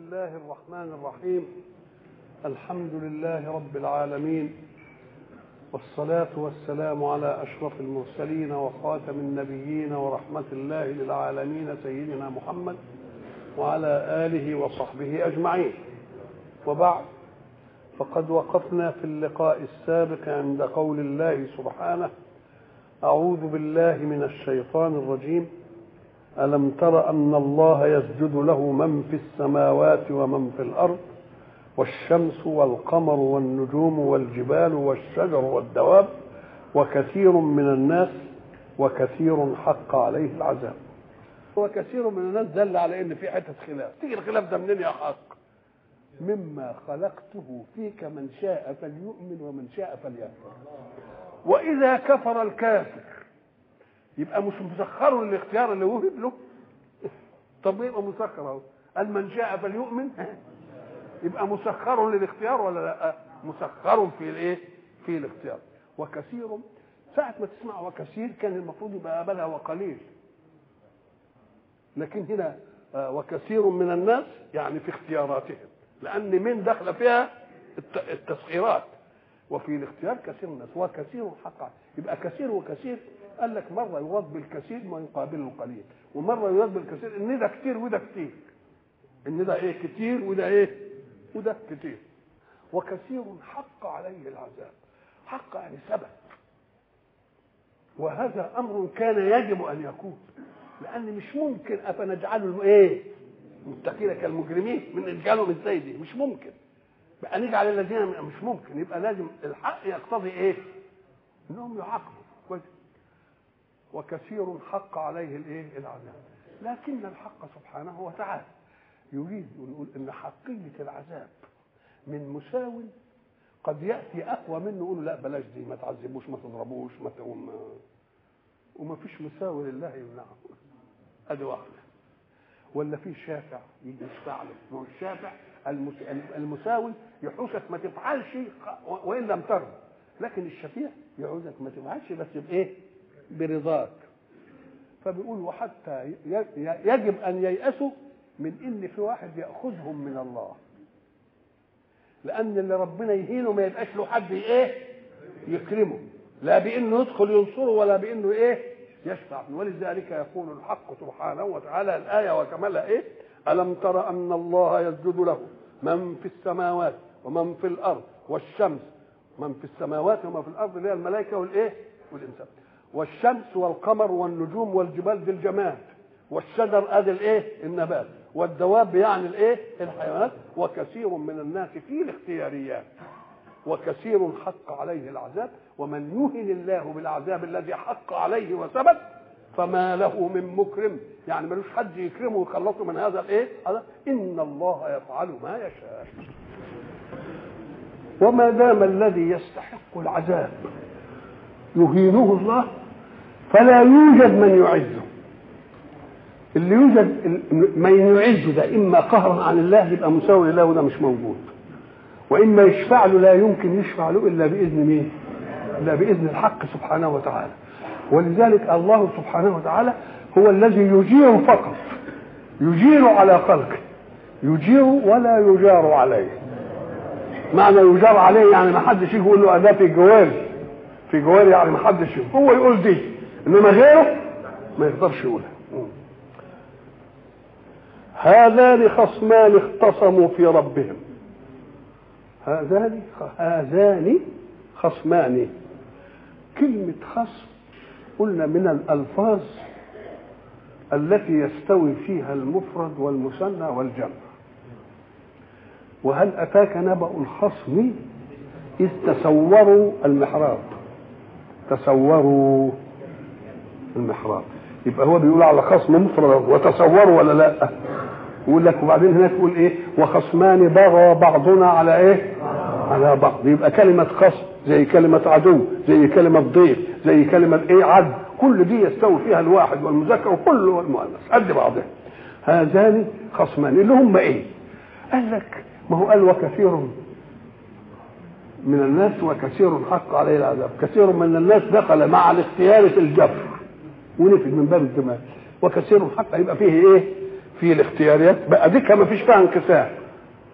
الله الرحمن الرحيم الحمد لله رب العالمين والصلاة والسلام على أشرف المرسلين وخاتم النبيين ورحمة الله للعالمين سيدنا محمد وعلى آله وصحبه أجمعين وبعد فقد وقفنا في اللقاء السابق عند قول الله سبحانه أعوذ بالله من الشيطان الرجيم ألم تر أن الله يسجد له من في السماوات ومن في الأرض والشمس والقمر والنجوم والجبال والشجر والدواب وكثير من الناس وكثير حق عليه العذاب وكثير من الناس دل على ان في حته خلاف تيجي الخلاف ده منين يا حق مما خلقته فيك من شاء فليؤمن ومن شاء فليكفر واذا كفر الكافر يبقى مش مسخر الاختيار اللي وهب له طب يبقى مسخر اهو قال من شاء فليؤمن يبقى مسخر للاختيار ولا لا مسخر في الايه في الاختيار وكثير ساعة ما تسمع وكثير كان المفروض يبقى قبلها وقليل لكن هنا وكثير من الناس يعني في اختياراتهم لأن من دخل فيها التسخيرات وفي الاختيار كثير من الناس وكثير حقا يبقى كثير وكثير قال لك مرة يراد بالكثير ما يقابله القليل ومرة يراد بالكثير ان ده كتير وده كتير ان ده ايه كتير وده ايه وده كتير وكثير حق عليه العذاب حق يعني ثبت وهذا امر كان يجب ان يكون لان مش ممكن افنجعله ايه متقين كالمجرمين من نجعلهم ازاي دي مش ممكن بقى نجعل الذين مش ممكن يبقى لازم الحق يقتضي ايه انهم يعاقبوا كويس وكثير حق عليه الايه العذاب لكن الحق سبحانه وتعالى يريد يقول ان حقيه العذاب من مساو قد ياتي اقوى منه يقول لا بلاش دي ما تعذبوش ما تضربوش ما تقوم وما فيش مساوي لله يمنعه ادي واحده ولا في شافع يجي يشفع له ما هو الشافع المساوي يحوسك ما تفعلش وان لم ترضى لكن الشفيع يعوزك ما تفعلش بس بايه؟ برضاك فبيقول وحتى يجب ان ييأسوا من ان في واحد ياخذهم من الله لان اللي ربنا يهينه ما يبقاش له حد ايه يكرمه لا بانه يدخل ينصره ولا بانه ايه يشفع ولذلك يقول الحق سبحانه وتعالى الايه وكملها ايه الم تر ان الله يسجد له من في السماوات ومن في الارض والشمس من في السماوات ومن في الارض اللي هي الملائكه والايه والانسان والشمس والقمر والنجوم والجبال دي الجماد والشجر ادي الايه النبات والدواب يعني الايه الحيوانات وكثير من الناس في الاختياريات وكثير حق عليه العذاب ومن يهن الله بالعذاب الذي حق عليه وثبت فما له من مكرم يعني ملوش حد يكرمه ويخلصه من هذا الايه هذا ان الله يفعل ما يشاء وما دام الذي يستحق العذاب يهينه الله فلا يوجد من يعزه اللي يوجد من يعز ده اما قهرا عن الله يبقى مساوي له وده مش موجود واما يشفع له لا يمكن يشفع له الا باذن مين؟ الا باذن الحق سبحانه وتعالى ولذلك الله سبحانه وتعالى هو الذي يجير فقط يجير على خلقه يجير ولا يجار عليه معنى يجار عليه يعني ما حدش يجي يقول له ده في جواري في جواري يعني ما حدش هو يقول دي انما غيره ما يقدرش يقولها هذان خصمان اختصموا في ربهم هذان هذان خصمان كلمة خصم قلنا من الألفاظ التي يستوي فيها المفرد والمثنى والجمع وهل أتاك نبأ الخصم إذ تسوروا المحراب تسوروا المحراب يبقى هو بيقول على خصم مفرد وتصوروا ولا لا يقول لك وبعدين هناك يقول ايه وخصمان بغى بعضنا على ايه على بعض يبقى كلمة خصم زي كلمة عدو زي كلمة ضيف زي كلمة ايه عد كل دي يستوي فيها الواحد والمذكر وكله المؤنث قد بعضها هذان خصمان اللي هم ايه قال لك ما هو قال وكثير من الناس وكثير حق عليه العذاب كثير من الناس دخل مع الاختيار في الجبر ونفد من باب الجمال وكثير حق يبقى فيه ايه في الاختياريات بقى دي ما فيش فيها انكسار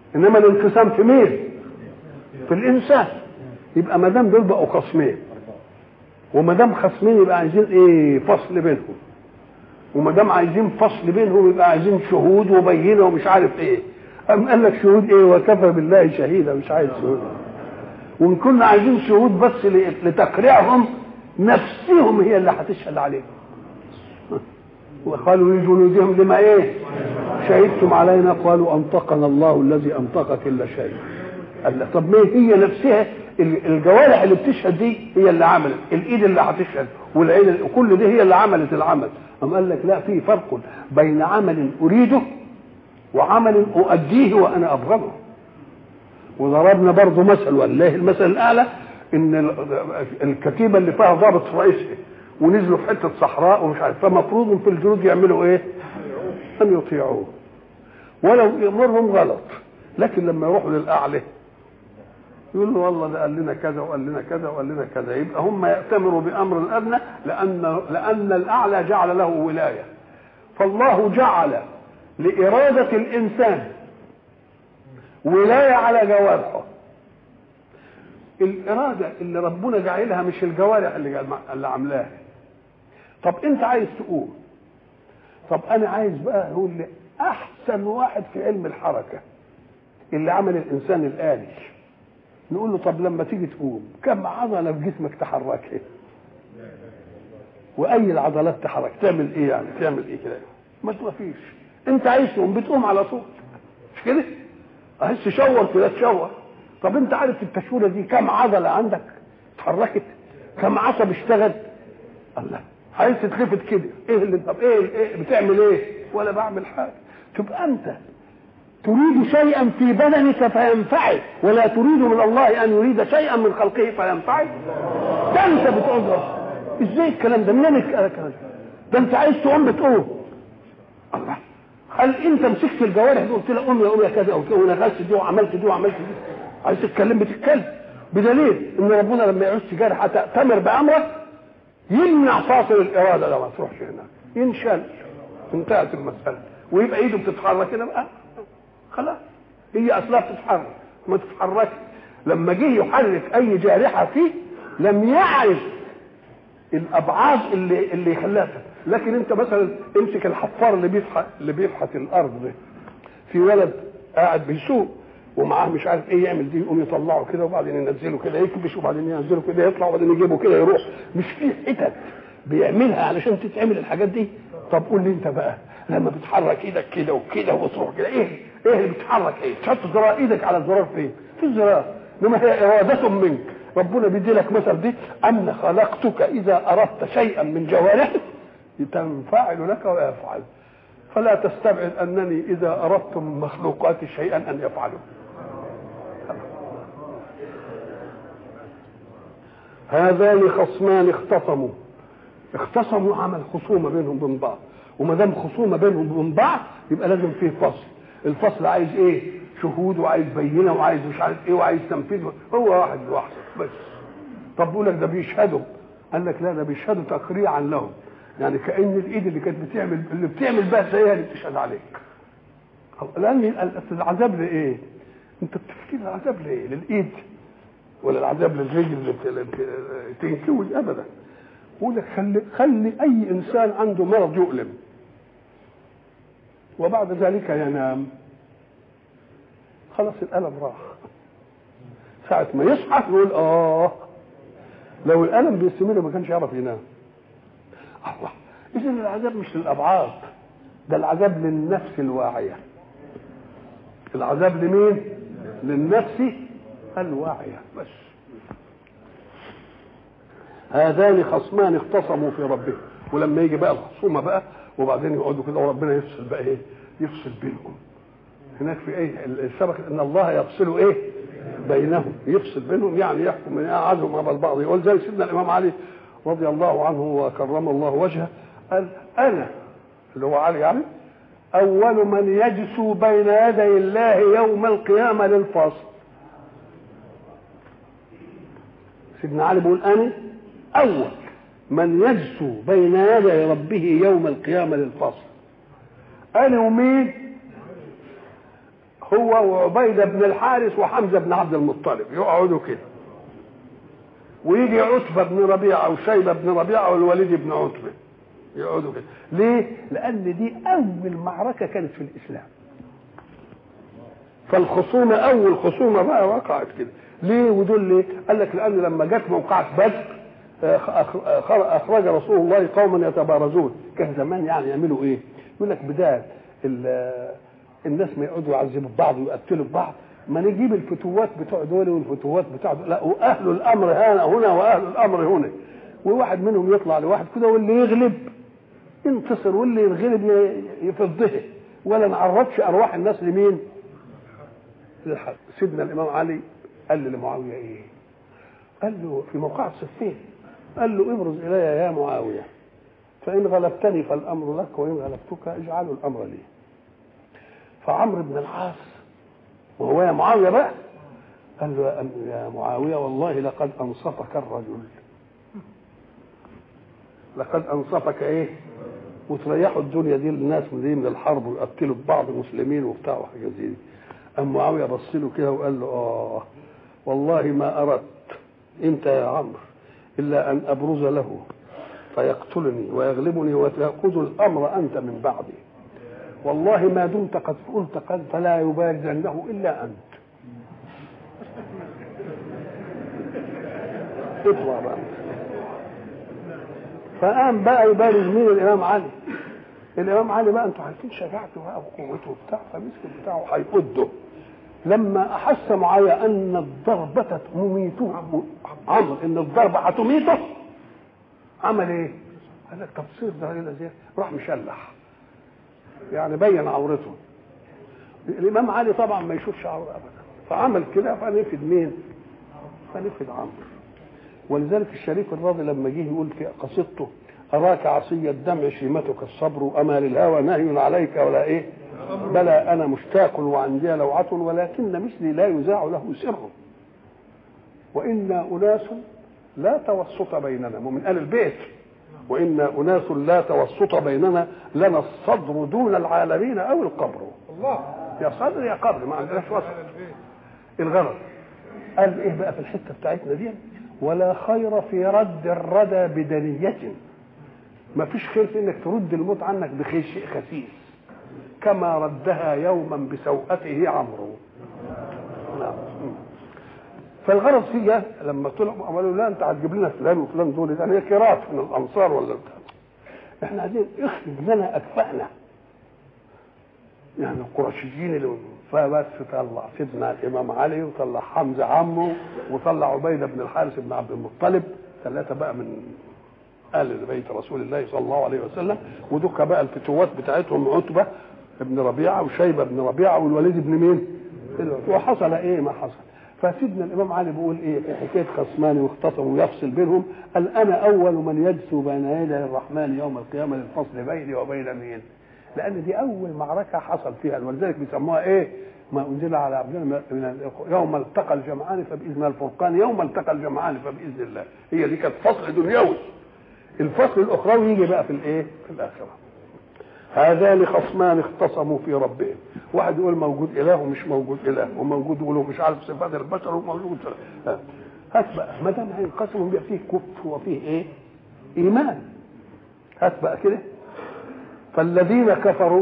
انما الانقسام في مين في الانسان يبقى ما دام دول بقوا خصمين وما دام خصمين يبقى عايزين ايه فصل بينهم وما دام عايزين فصل بينهم يبقى عايزين شهود وبينه ومش عارف ايه أم قال لك شهود ايه وكفى بالله شهيدا مش عايز شهود وان كنا عايزين شهود بس لتقريعهم نفسهم هي اللي هتشهد عليهم وقالوا لجنودهم لما ايه شهدتم علينا قالوا انطقنا الله الذي انطق كل شيء قال طب ما هي نفسها الجوارح اللي بتشهد دي هي اللي عملت الايد اللي هتشهد والعين كل دي هي اللي عملت العمل أم قال لك لا في فرق بين عمل اريده وعمل اؤديه وانا ابغضه وضربنا برضه مثل والله المثل الاعلى ان الكتيبه اللي فيها ضابط رئيسي ونزلوا في حته صحراء ومش عارف فمفروض في الجنود يعملوا ايه؟ ان يطيعوه ولو يامرهم غلط لكن لما يروحوا للاعلى يقول له والله ده قال لنا كذا وقال لنا كذا وقال لنا كذا يبقى هم يأتمروا بأمر الأدنى لأن لأن الأعلى جعل له ولاية فالله جعل لإرادة الإنسان ولاية على جوارحه الإرادة اللي ربنا جعلها مش الجوارح اللي اللي عاملاها طب أنت عايز تقول طب أنا عايز بقى أقول لي أحسن واحد في علم الحركة اللي عمل الإنسان الآلي نقول له طب لما تيجي تقوم كم عضله في جسمك تحركها واي العضلات تحرك تعمل ايه يعني تعمل ايه كده ما فيش انت عايز تقوم بتقوم على طول مش كده عايز تشور كده تشور طب انت عارف التشوره دي كم عضله عندك اتحركت كم عصب اشتغل الله عايز تتلفت كده ايه اللي طب ايه, إيه بتعمل ايه ولا بعمل حاجه تبقى انت تريد شيئا في بدنك فينفعل ولا تريد من الله ان يريد شيئا من خلقه فينفعل ده انت بتقول ازاي الكلام ده منين الكلام ده ده انت عايز تقوم بتقوم الله هل انت مسكت الجوارح دي قلت لها قوم يا قوم يا كذا قلت ونغلت دي وعملت دي وعملت دي عايز تتكلم بتتكلم بدليل ان ربنا لما يعوز جارح تامر بامره يمنع فاصل الاراده ده ما تروحش هناك ينشل انتهت المساله ويبقى ايده بتتحرك كده بقى خلاص هي اصلها بتتحرك ما تتحركش لما جه يحرك اي جارحه فيه لم يعرف الابعاد اللي اللي يخليها لكن انت مثلا امسك الحفار اللي بيفحت اللي بيفحت الارض ده في ولد قاعد بيسوق ومعاه مش عارف ايه يعمل دي يقوم يطلعه كده وبعدين ينزله كده يكبش وبعدين ينزله كده يطلع وبعدين يجيبه كده يروح مش في حتت بيعملها علشان تتعمل الحاجات دي طب قول لي انت بقى لما بتحرك ايدك كده وكده وتروح كده ايه ايه اللي بتحرك ايه تحط زرار ايدك على الزرار فين في الزرار انما هي اراده منك ربنا بيدي لك مثل دي ان خلقتك اذا اردت شيئا من جوارحك تنفعل لك ويفعل فلا تستبعد انني اذا اردت من مخلوقاتي شيئا ان يفعله هذان خصمان اختصموا اختصموا عمل خصومه بينهم وبين بعض وما دام خصومه بينهم وبين بعض يبقى لازم فيه فصل الفصل عايز ايه شهود وعايز بينه وعايز مش عارف ايه وعايز تنفيذ هو واحد لوحده بس طب بيقول لك ده بيشهدوا قال لك لا ده بيشهدوا تقريعا لهم يعني كان الايد اللي كانت بتعمل اللي بتعمل بها زيها اللي بتشهد عليك لان العذاب لايه؟ انت بتفكير العذاب ليه؟ للايد ولا العذاب للرجل اللي تنكوز ابدا يقول لك خلي خلي اي انسان عنده مرض يؤلم وبعد ذلك ينام خلاص الالم راح ساعة ما يصحى يقول اه لو الالم بيستمر ما كانش يعرف ينام الله اذا العذاب مش للابعاد ده العذاب للنفس الواعيه العذاب لمين للنفس الواعيه بس هذان خصمان اختصموا في ربهم ولما يجي بقى الخصومه بقى وبعدين يقعدوا كده وربنا يفصل بقى ايه يفصل بينهم هناك في ايه السبق ان الله يفصل ايه بينهم يفصل بينهم يعني يحكم من اعزهم على البعض يقول زي سيدنا الامام علي رضي الله عنه وكرم الله وجهه قال انا اللي هو علي يعني اول من يجسو بين يدي الله يوم القيامه للفصل سيدنا علي بيقول انا اول من يجسو بين يدي ربه يوم القيامه للفصل انا ومين هو وعبيده بن الحارث وحمزه بن عبد المطلب يقعدوا كده ويجي عتبه بن ربيعه وشيبه بن ربيعه والوليد بن عتبه يقعدوا كده ليه؟ لان دي اول معركه كانت في الاسلام فالخصومه اول خصومه بقى وقعت كده ليه ودول ليه؟ قال لك لان لما جت موقعه بدر اخرج رسول الله قوما يتبارزون كان زمان يعني يعملوا ايه؟ يقول لك بدال الناس ما يقعدوا يعذبوا بعض ويقتلوا بعض ما نجيب الفتوات بتوع دول والفتوات بتوع دول لا واهل الامر هنا هنا واهل الامر هنا وواحد منهم يطلع لواحد كده واللي يغلب ينتصر واللي ينغلب يفضه ولا نعرضش ارواح الناس لمين؟ للحق سيدنا الامام علي قال لمعاويه ايه؟ قال له في موقع الصفين قال له ابرز الي يا معاويه فان غلبتني فالامر لك وان غلبتك اجعلوا الامر لي فعمرو بن العاص وهو يا معاويه بقى قال له يا معاويه والله لقد انصفك الرجل لقد انصفك ايه وتريحوا الدنيا دي للناس من دي من الحرب ويقتلوا بعض المسلمين وبتاع وحاجات زي دي قام معاويه بص له كده وقال له اه والله ما اردت انت يا عمرو الا ان ابرز له فيقتلني ويغلبني وتاخذ الامر انت من بعدي والله ما دمت قد قلت قد فلا يبارزنه الا انت اطلع بقى فقام بقى يبارز مين الامام علي الامام علي بقى انتوا عارفين شجاعته بقى وقوته وبتاع فمسك بتاعه هيقده لما احس معايا ان الضربه تميته عمرو ان الضربه هتميته عمل ايه؟ قال لك تفسير ده ايه زي راح مشلح يعني بين عورته الامام علي طبعا ما يشوفش عوره ابدا فعمل كده فنفد مين؟ فنفد عمرو ولذلك الشريف الراضي لما جه يقول في قصيدته أراك عصي الدمع شيمتك الصبر أما للهوى نهي عليك ولا إيه بلى أنا مشتاق وعندي لوعة ولكن مثلي لا يذاع له سر وإنا أناس لا توسط بيننا ومن أهل البيت وإنا أناس لا توسط بيننا لنا الصدر دون العالمين أو القبر الله يا صدر يا قبر ما عندناش وسط الغرض قال إيه بقى في الحتة بتاعتنا دي ولا خير في رد الردى بدنية ما فيش خير في انك ترد الموت عنك بشيء خسيس كما ردها يوما بسوءته عمرو نعم فالغرض فيها لما طلعوا قالوا لا انت هتجيب لنا فلان وفلان دول يعني هي كرات من الانصار ولا بتاع احنا عايزين اخرج لنا اكفاءنا يعني القرشيين اللي فبس طلع سيدنا الامام علي وطلع حمزه عمه وطلع عبيده بن الحارث بن عبد المطلب ثلاثه بقى من اهل بيت رسول الله صلى الله عليه وسلم ودك بقى الفتوات بتاعتهم عتبه بن ربيعه وشيبه بن ربيعه والوليد بن مين؟ وحصل ايه ما حصل فسيدنا الامام علي بيقول ايه في حكايه خصمان واختصموا ويفصل بينهم قال انا اول من يجثو بين يدي الرحمن يوم القيامه للفصل بيني وبين مين؟ لان دي اول معركه حصل فيها ولذلك بيسموها ايه؟ ما انزل على عبدنا من يوم التقى الجمعان فباذن الفرقان يوم التقى الجمعان فباذن الله هي دي كانت فصل دنيوي الفصل الاخروي يجي بقى في الايه؟ في الاخره هذان خصمان اختصموا في ربهم واحد يقول موجود اله ومش موجود اله وموجود يقول مش عارف صفات البشر وموجود هات بقى ما دام هينقسموا يبقى فيه كفر وفيه ايه؟ ايمان هات بقى كده فالذين كفروا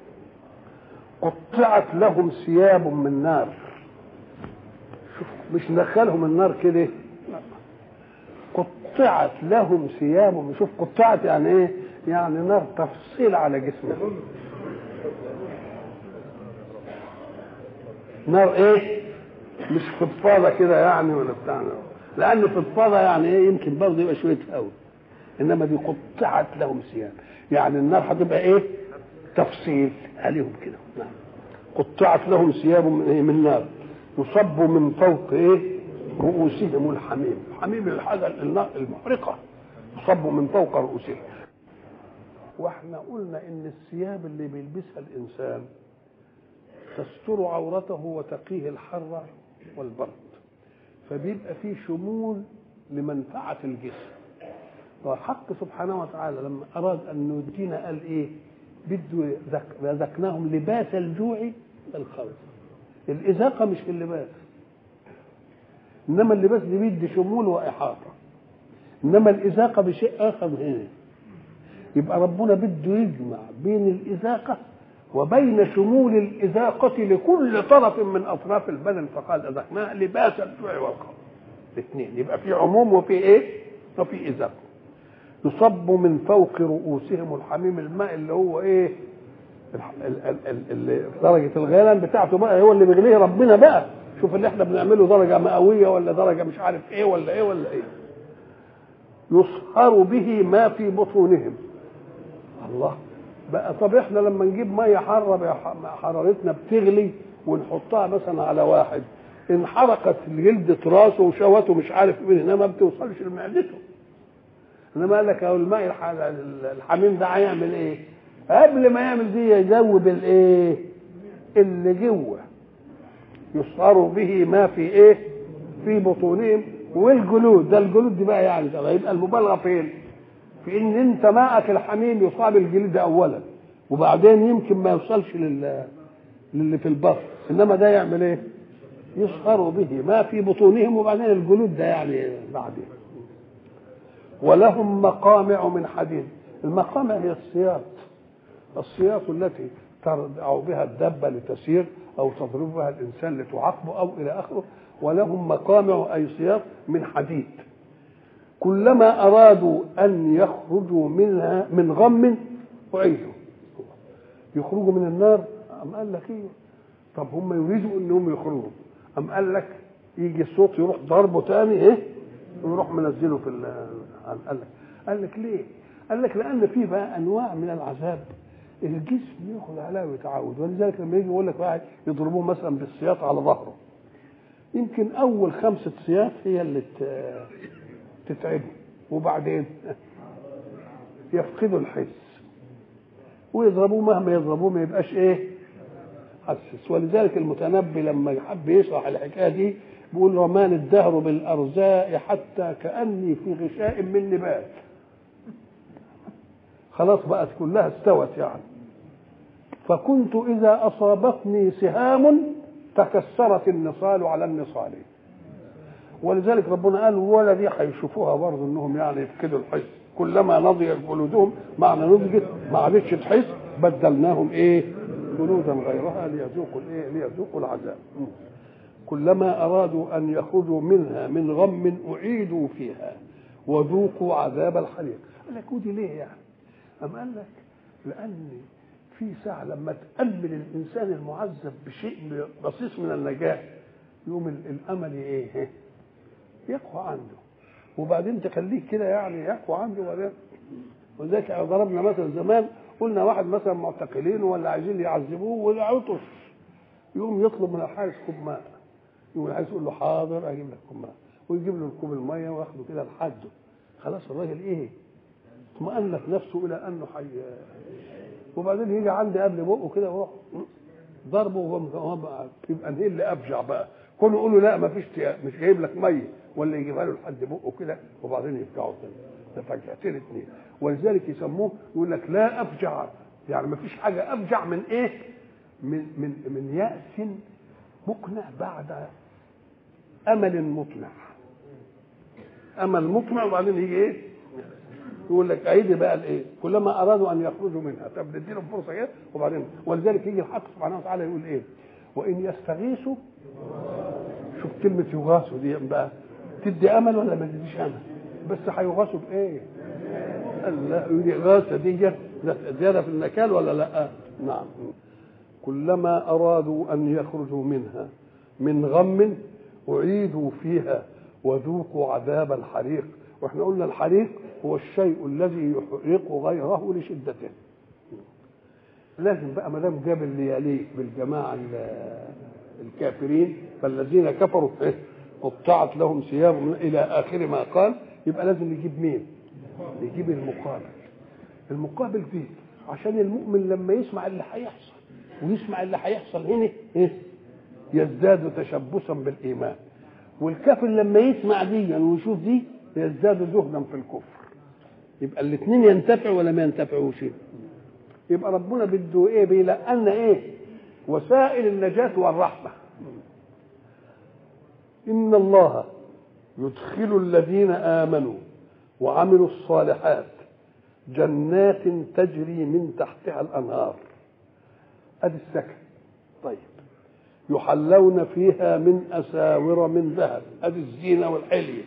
قطعت لهم ثياب من نار شوف مش ندخلهم النار كده قطعت لهم ثياب شوف قطعت يعني ايه يعني نار تفصيل على جسمهم نار ايه مش فضفاضه كده يعني ولا بتاع لان فضفاضه يعني ايه يمكن برضه يبقى شويه هوا انما دي قطعت لهم ثياب يعني النار هتبقى ايه تفصيل عليهم كده نعم قطعت لهم ثياب من ايه من نار يصب من فوق ايه رؤوسهم الحميم الحميم الحاجه النار المحرقه يصب من فوق رؤوسهم واحنا قلنا ان الثياب اللي بيلبسها الانسان تستر عورته وتقيه الحر والبرد فبيبقى فيه شمول لمنفعه الجسم والحق سبحانه وتعالى لما اراد ان يدينا قال ايه بده ذكناهم لباس الجوع والخوف الإذاقة مش في اللباس إنما اللباس دي بيدي شمول وإحاطة إنما الإذاقة بشيء آخر هنا يبقى ربنا بده يجمع بين الإذاقة وبين شمول الإذاقة لكل طرف من أطراف البدن فقال أذقناها لباس الجوع والخوف الاثنين يبقى في عموم وفي إيه؟ وفي إذاقة يصب من فوق رؤوسهم الحميم الماء اللي هو إيه؟ درجة الغليان بتاعته بقى هو اللي بيغليه ربنا بقى شوف اللي احنا بنعمله درجة مئوية ولا درجة مش عارف ايه ولا ايه ولا ايه يصهر به ما في بطونهم الله بقى طب احنا لما نجيب ميه حاره حرارتنا بتغلي ونحطها مثلا على واحد انحرقت جلدة راسه وشوته مش عارف ايه هنا ما بتوصلش لمعدته انما قال لك اهو الماء الحميم ده هيعمل ايه؟ قبل ما يعمل دي يذوب الايه؟ اللي جوه يصهر به ما في ايه؟ في بطونهم والجلود ده الجلود دي بقى يعني ده يبقى المبالغه فين؟ في ان انت ماءك الحميم يصاب الجلد اولا وبعدين يمكن ما يوصلش لل للي في البطن انما ده يعمل ايه؟ يصهر به ما في بطونهم وبعدين الجلود ده يعني بعدين ولهم مقامع من حديد المقامع هي السياط السياط التي ترضع بها الدبة لتسير أو تضرب بها الإنسان لتعاقبه أو إلى آخره ولهم مقامع أي سياط من حديد كلما أرادوا أن يخرجوا منها من غم أعيدوا يخرجوا من النار أم قال لك إيه طب هم يريدوا أنهم يخرجوا أم قال لك يجي الصوت يروح ضربه تاني إيه ويروح منزله في قال لك قال لك ليه؟ قال لك لأن في بقى أنواع من العذاب الجسم ياخذ عليها ويتعود ولذلك لما يجي يقول لك واحد يضربوه مثلا بالسياط على ظهره يمكن اول خمسه سياط هي اللي تتعبه وبعدين يفقدوا الحس ويضربوه مهما يضربوه ما يبقاش ايه حسس ولذلك المتنبي لما حب يشرح الحكايه دي بيقول رمان الدهر بالارزاء حتى كاني في غشاء من نبات خلاص بقت كلها استوت يعني فكنت إذا أصابتني سهام تكسرت النصال على النصال ولذلك ربنا قال ولا دي هيشوفوها برضه انهم يعني يفقدوا الحس كلما نضجت جلودهم معنى نضجت ما عادتش تحس بدلناهم ايه جلودا غيرها ليذوقوا الايه ليذوقوا العذاب كلما ارادوا ان يخرجوا منها من غم اعيدوا فيها وذوقوا عذاب الحريق قال لك ودي ليه يعني أم قال لك لأن في ساعة لما تأمل الإنسان المعذب بشيء بسيط من النجاة يقوم الأمل إيه؟ يقوى عنده وبعدين تخليه كده يعني يقوى عنده وبعدين ولذلك ضربنا مثلا زمان قلنا واحد مثلا معتقلين ولا عايزين يعذبوه وعطش يقوم يطلب من الحارس كوب ماء يقوم الحارس يقول له حاضر اجيب لك كوب ماء ويجيب له الكوب الميه وياخده كده لحده خلاص الراجل ايه اطمأنت نفسه الى انه حي وبعدين يجي عندي قبل بقه كده ويروح ضربه وهو يبقى ايه اللي ابجع بقى كونه يقول له لا ما فيش مش جايب لك ميه ولا يجيبها له لحد بقه كده وبعدين يفجعه تاني ده فجعتين اثنين ولذلك يسموه يقول لك لا افجع يعني ما فيش حاجه افجع من ايه؟ من من من يأس مقنع بعد امل مطمع امل مطمع وبعدين يجي ايه؟ يقول لك عيدي بقى الايه كلما ارادوا ان يخرجوا منها طب نديلهم فرصه كده وبعدين ولذلك يجي الحق سبحانه وتعالى يقول ايه وان يستغيثوا شوف كلمه يغاثوا دي بقى تدي امل ولا ما تديش امل بس هيغاثوا بايه الإغاثة دي زيادة في النكال ولا لا؟ نعم كلما أرادوا أن يخرجوا منها من غم أعيدوا فيها وذوقوا عذاب الحريق واحنا قلنا الحريق هو الشيء الذي يحرق غيره لشدته لازم بقى ما دام جاب اللي يليق بالجماعه الكافرين فالذين كفروا قطعت لهم ثياب الى اخر ما قال يبقى لازم يجيب مين؟ يجيب المقابل المقابل فيه عشان المؤمن لما يسمع اللي هيحصل ويسمع اللي هيحصل هنا ايه؟ يزداد تشبثا بالايمان والكافر لما يسمع دي ويشوف دي يزداد زهدا في الكفر يبقى الاثنين ينتفعوا ولا ما ينتفعوش يبقى ربنا بده ايه بيلقنا ايه وسائل النجاة والرحمة إن الله يدخل الذين آمنوا وعملوا الصالحات جنات تجري من تحتها الأنهار أدي السكن طيب يحلون فيها من أساور من ذهب أدي الزينة والحلية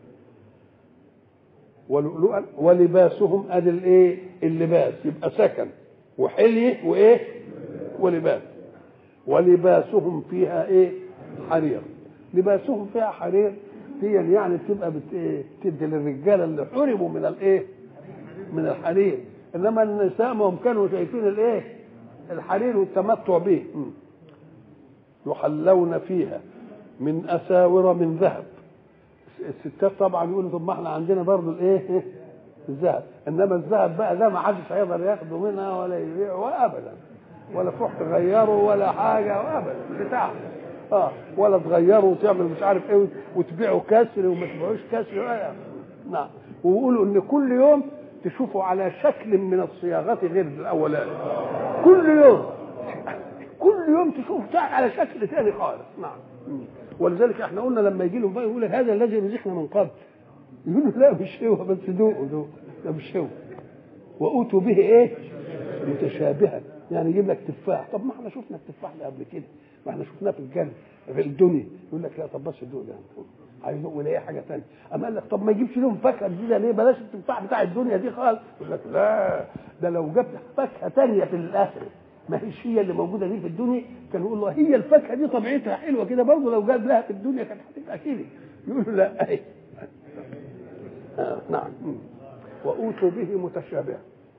ولؤلؤا ولباسهم ادي الايه اللباس يبقى سكن وحليه وايه ولباس ولباسهم فيها ايه حرير لباسهم فيها حرير دي يعني بتبقى بت ايه تدي للرجاله اللي حرموا من الايه من الحرير انما النساء ما هم كانوا شايفين الايه الحرير والتمتع به يحلون فيها من اساور من ذهب الستات طبعا يقولوا طب ما احنا عندنا برضه الايه الذهب انما الذهب بقى ده ما حدش هيقدر ياخده منها ولا يبيعه ابدا ولا تروح تغيره ولا حاجه ابدا بتاعه اه ولا تغيره وتعمل مش عارف ايه وتبيعه كسر وما تبيعوش كسر آه. نعم ويقولوا ان كل يوم تشوفوا على شكل من الصياغات غير الاولاني كل يوم كل يوم تشوف على شكل ثاني خالص نعم ولذلك احنا قلنا لما يجي لهم بقى يقول لك هذا الذي رزقنا من قبل يقولوا لا مش هو بس ذوقوا ذوق ده مش هو وأوتوا به ايه متشابها يعني يجيب لك تفاح طب ما احنا شفنا التفاح ده قبل كده ما احنا شفناه في الجنه في الدنيا يقول لك لا طب بس الذوق ده عايز ذوق ولا حاجه ثانيه اما قال لك طب ما يجيبش لهم فاكهه جديده ليه بلاش التفاح بتاع الدنيا دي خالص يقول لك لا ده لو جبت فاكهه ثانيه في الاخره ما هيش هي اللي موجوده دي في الدنيا كان يقول له هي الفاكهه دي طبيعتها حلوه كده برضه لو جاب لها في الدنيا كانت هتبقى كده يقول له لا اهي آه نعم واوتوا به متشابها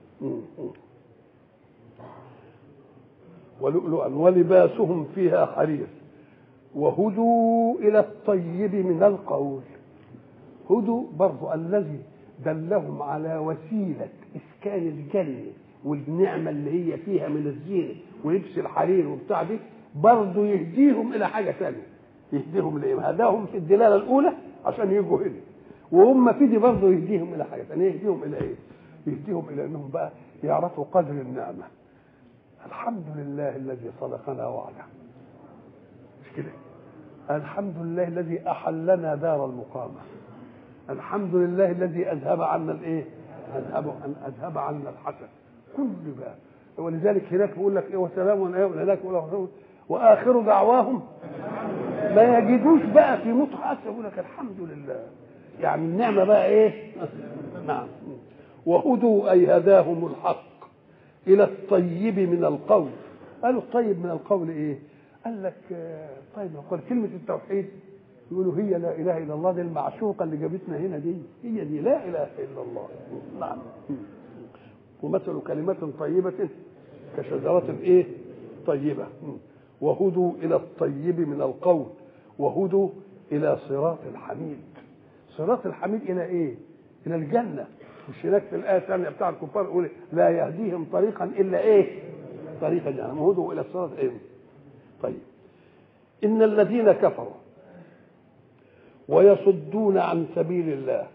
ولؤلؤا ولباسهم فيها حرير وهدوا الى الطيب من القول هدوا برضه الذي دلهم على وسيله اسكان الجنه والنعمه اللي هي فيها من الزينه ولبس الحرير وبتاع دي برضه يهديهم الى حاجه ثانيه يهديهم لايه؟ هداهم في الدلاله الاولى عشان يجوا هنا وهم في دي برضه يهديهم الى حاجه ثانيه يهديهم الى ايه؟ يهديهم الى انهم بقى يعرفوا قدر النعمه الحمد لله الذي صدقنا وعده مش كده الحمد لله الذي احلنا دار المقامه الحمد لله الذي اذهب عنا الايه اذهب اذهب عنا الحسن كل بقى ولذلك هناك بيقول لك ايه وسلام عليهم هناك واخر دعواهم ما يجدوش بقى في نطق اكثر يقول لك الحمد لله يعني النعمه بقى ايه نعم وهدوا اي هداهم الحق الى الطيب من القول قالوا الطيب من القول ايه قال لك طيب من القول كلمه التوحيد يقولوا هي لا اله الا الله دي المعشوقه اللي جابتنا هنا دي هي دي لا اله الا الله نعم ومثل كلمة طيبة كشجرة ايه طيبة وهدوا إلى الطيب من القول وهدوا إلى صراط الحميد صراط الحميد إلى إيه؟ إلى الجنة مش هناك في الآية الثانية بتاع الكفار يقول لا يهديهم طريقا إلا إيه؟ طريق الجنة وهدوا إلى الصراط إيه؟ طيب إن الذين كفروا ويصدون عن سبيل الله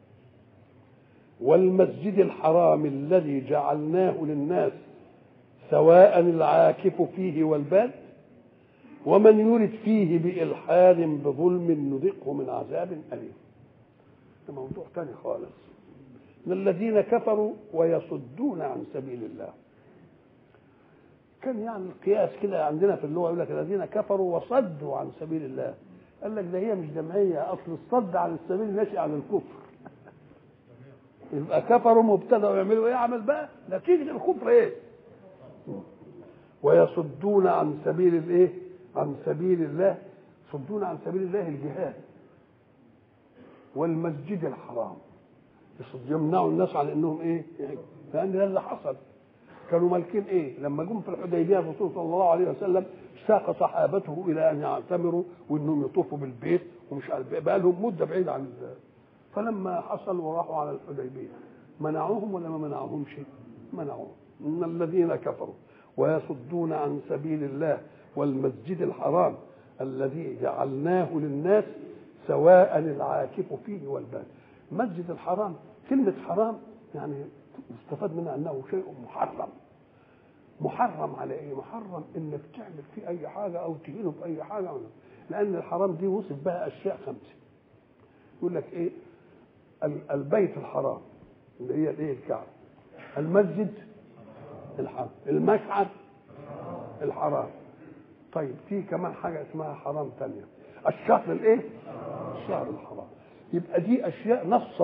والمسجد الحرام الذي جعلناه للناس سواء العاكف فيه والباد ومن يرد فيه بإلحاد بظلم نذقه من عذاب أليم ده موضوع تاني خالص من الذين كفروا ويصدون عن سبيل الله كان يعني القياس كده عندنا في اللغه يقول لك الذين كفروا وصدوا عن سبيل الله قال لك ده هي مش جمعيه اصل الصد عن السبيل ناشئ عن الكفر يبقى كفروا مبتدا ويعملوا ايه عمل بقى نتيجه الكفر ايه ويصدون عن سبيل الايه عن سبيل الله يصدون عن سبيل الله الجهاد والمسجد الحرام يصد يمنعوا الناس عن انهم ايه لان ده اللي حصل كانوا مالكين ايه لما جم في الحديبيه الرسول صلى الله عليه وسلم ساق صحابته الى ان يعتمروا وانهم يطوفوا بالبيت ومش عارف بقى لهم مده بعيده عن فلما حصل وراحوا على الحديبيه منعوهم ولا ما منعوهمش؟ منعوهم ان الذين كفروا ويصدون عن سبيل الله والمسجد الحرام الذي جعلناه للناس سواء العاكف فيه والباد المسجد الحرام كلمة حرام يعني يستفاد منها أنه شيء محرم محرم على ايه محرم انك تعمل فيه اي حاجه او تهينه باي حاجه لان الحرام دي وصف بها اشياء خمسه يقول لك ايه ال- البيت الحرام اللي هي الايه الكعبه المسجد الحرام المشعر الحرام طيب في كمان حاجه اسمها حرام تانية الشهر الايه الشهر الحرام يبقى دي اشياء نص